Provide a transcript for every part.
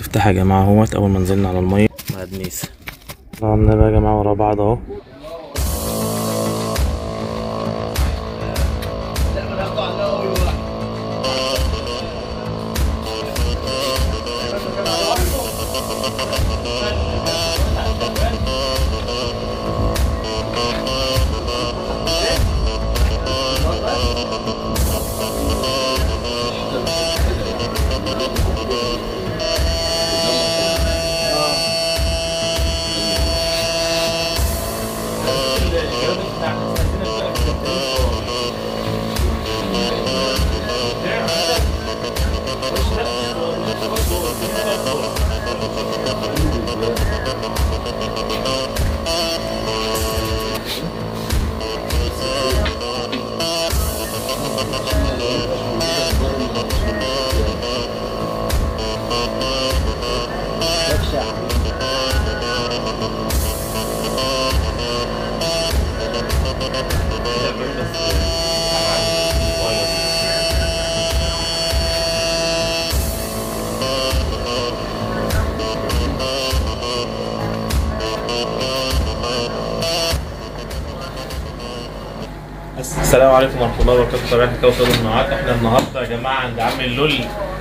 المفتاح يا جماعة اهوت أول ما نزلنا على المية مع دنيس عملنا بقى يا جماعة ورا بعض اهو السلام عليكم ورحمة الله وبركاته طبعا حكاية وصول معاك احنا النهاردة يا جماعة عند عم اللول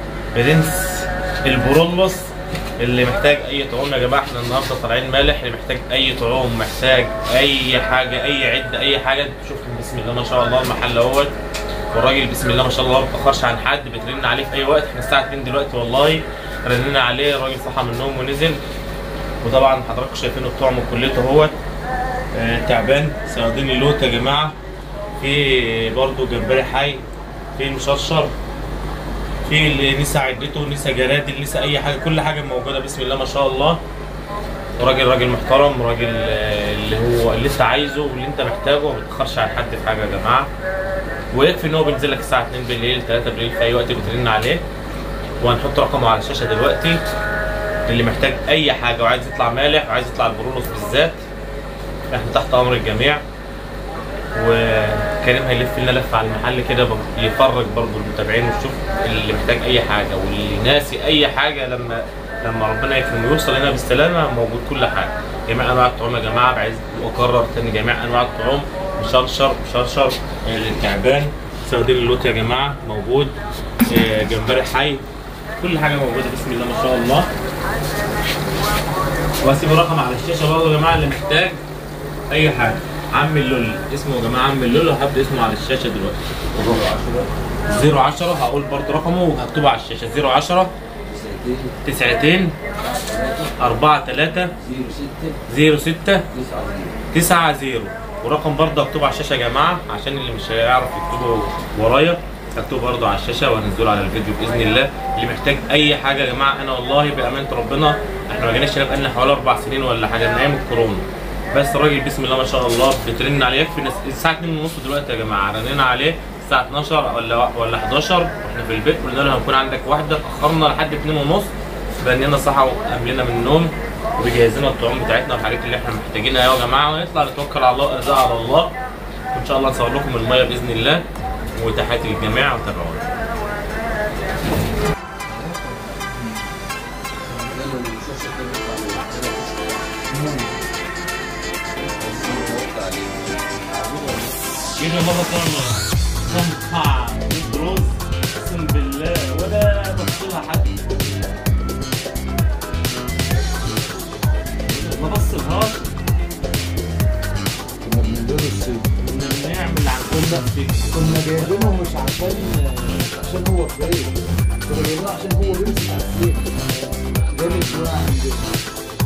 برنس البرولوس اللي محتاج اي طعوم يا جماعة احنا النهاردة طالعين مالح اللي محتاج اي طعوم محتاج اي حاجة اي عدة اي حاجة شوفوا بسم الله ما شاء الله المحل اهوت والراجل بسم الله ما شاء الله ما بتأخرش عن حد بترن عليه في اي وقت احنا الساعة 2 دلوقتي والله رننا عليه الراجل صحى من النوم ونزل وطبعا حضراتكم شايفينه بتوعه كليته اهوت آه، تعبان صيادين لوت يا جماعه في برضه جمبري حي في المشرشر في اللي نسى عدته نسى جرادل نسى اي حاجه كل حاجه موجوده بسم الله ما شاء الله راجل راجل محترم راجل آه، اللي هو اللي انت عايزه واللي انت محتاجه ما بتاخرش عن حد في حاجه يا جماعه ويكفي ان هو بينزل لك الساعه 2 بالليل 3 بالليل في اي وقت بترن عليه وهنحط رقمه على الشاشه دلوقتي اللي محتاج اي حاجه وعايز يطلع مالح وعايز يطلع البرولوس بالذات احنا تحت امر الجميع وكريم هيلف لنا لفه على المحل كده برضه يفرج برضه المتابعين ويشوف اللي محتاج اي حاجه واللي ناسي اي حاجه لما لما ربنا يكرمه ويوصل هنا بالسلامه موجود كل حاجه جميع انواع الطعوم يا جماعه عايز اكرر تاني جميع انواع الطعوم مشرشر مشرشر آه، التعبان صيادين اللوت يا جماعه موجود آه، جمبري حي كل حاجه موجوده بسم الله ما شاء الله وهسيب الرقم على الشاشه برضه يا جماعه اللي محتاج اي حاجه عم اللول اسمه يا جماعه عم اللول وهبدا اسمه على الشاشه دلوقتي 010 هقول برضه رقمه وهكتبه على الشاشه 010 92 4 3 06 9 0 ورقم برضه هكتبه على الشاشه يا جماعه عشان اللي مش هيعرف يكتبه ورايا هكتبه برضه على الشاشه وهنزله على الفيديو باذن الله اللي محتاج اي حاجه يا جماعه انا والله بامانه ربنا احنا ما جيناش هنا بقالنا حوالي اربع سنين ولا حاجه من ايام الكورونا بس الراجل بسم الله ما شاء الله بترن عليه يكفي الناس- الساعه 2 ونص دلوقتي يا جماعه رنينا عليه الساعه 12 ولا ولا 11 واحنا في البيت قلنا له هنكون عندك واحده اتاخرنا لحد 2 ونص بنينا صحى وقابلنا من النوم وبيجهز لنا الطعوم بتاعتنا والحاجات اللي احنا محتاجينها يا جماعه ونطلع نتوكل على الله ارزاق على الله وان شاء الله نصور لكم الميه باذن الله وتحياتي للجميع وتابعونا جينا مرة ثانية صنفع دروس اقسم بالله ولا بصلها حد ما بصلهاش كنا بنديله الصيد كنا بنعمل عن كل نفسي كنا جايبينه مش عشان عشان هو فريق كنا جايبينه عشان هو بيمسك على السيف جامد شويه عندنا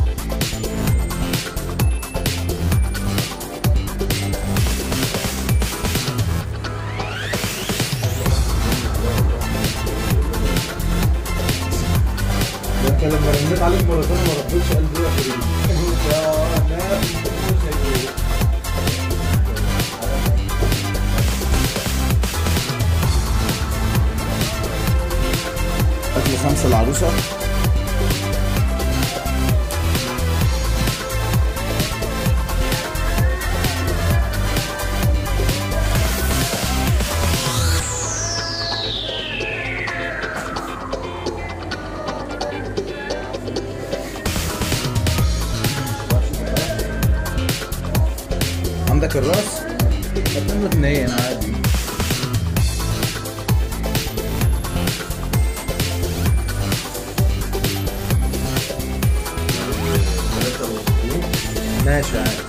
ده انت لما رنيت عليك مرتين ما ردتش قال لي يا فريق يا ناس مش هيجي. أكل خمسة العروسة لك الراس هتعمل لك نهائي انا عادي ماشي عادي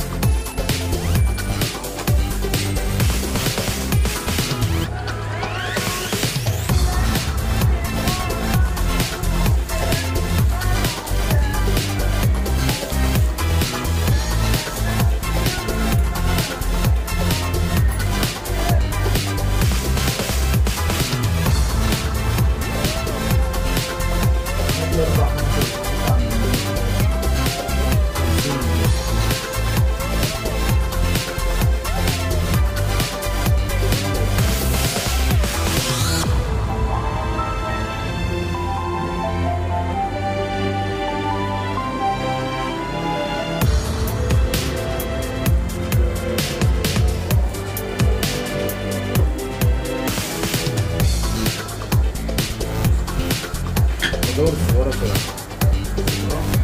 دور صغيرة كده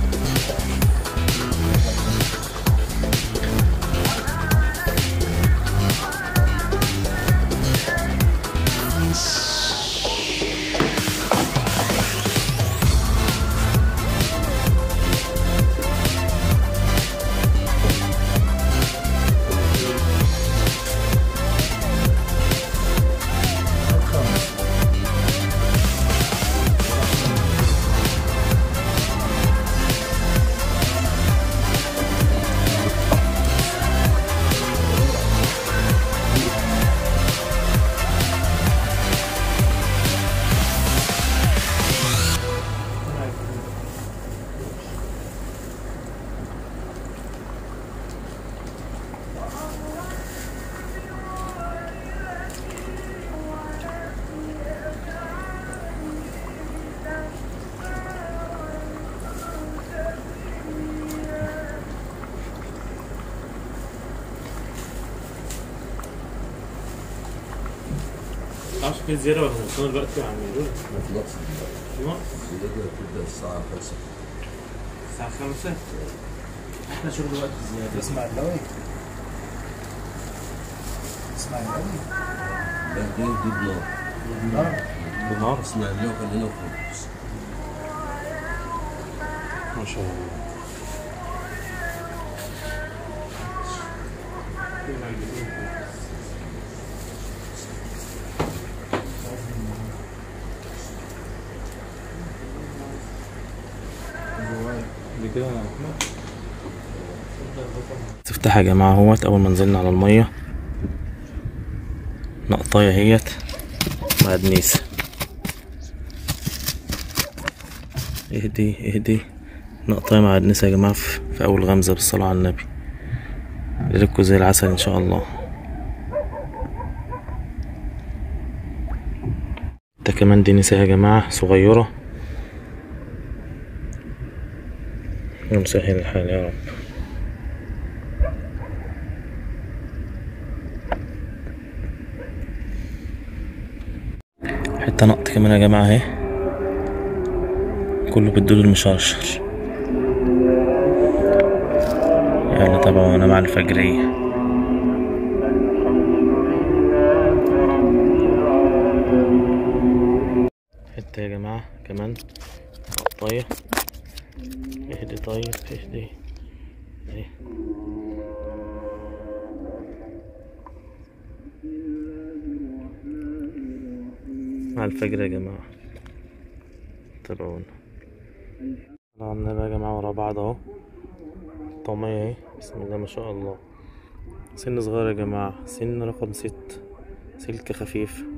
معرفش في زيادة ولا وصلنا دلوقتي عم يقول مخلص ناقص الزيادة بتبدأ الساعة 5 الساعة 5 احنا شغل وقت زيادة اسمع اللوي اسمع اللوي ده دي دي بنار النار بالنهار اسمع اللي كان هنا وخلاص ما شاء الله تفتح يا جماعة اهوت أول ما نزلنا على المية نقطاية اهيت مع دنيس اهدي اهدي نقطاية مع دنيس يا جماعة في, في أول غمزة بالصلاة على النبي يركوا زي العسل إن شاء الله ده كمان دنيسة يا جماعة صغيرة يا مسهل الحال يا رب حتة نقط كمان يا جماعة اهي كله بالدود المشرشر يلا طبعا انا مع الفجرية حتة يا جماعة كمان قطاية اهدي طيب اهدي اهي مع الفجر يا جماعة تابعونا على النبي يا جماعة ورا بعض اهو طعمية اهي بسم الله ما شاء الله سن صغير يا جماعة سن رقم ست سلك خفيف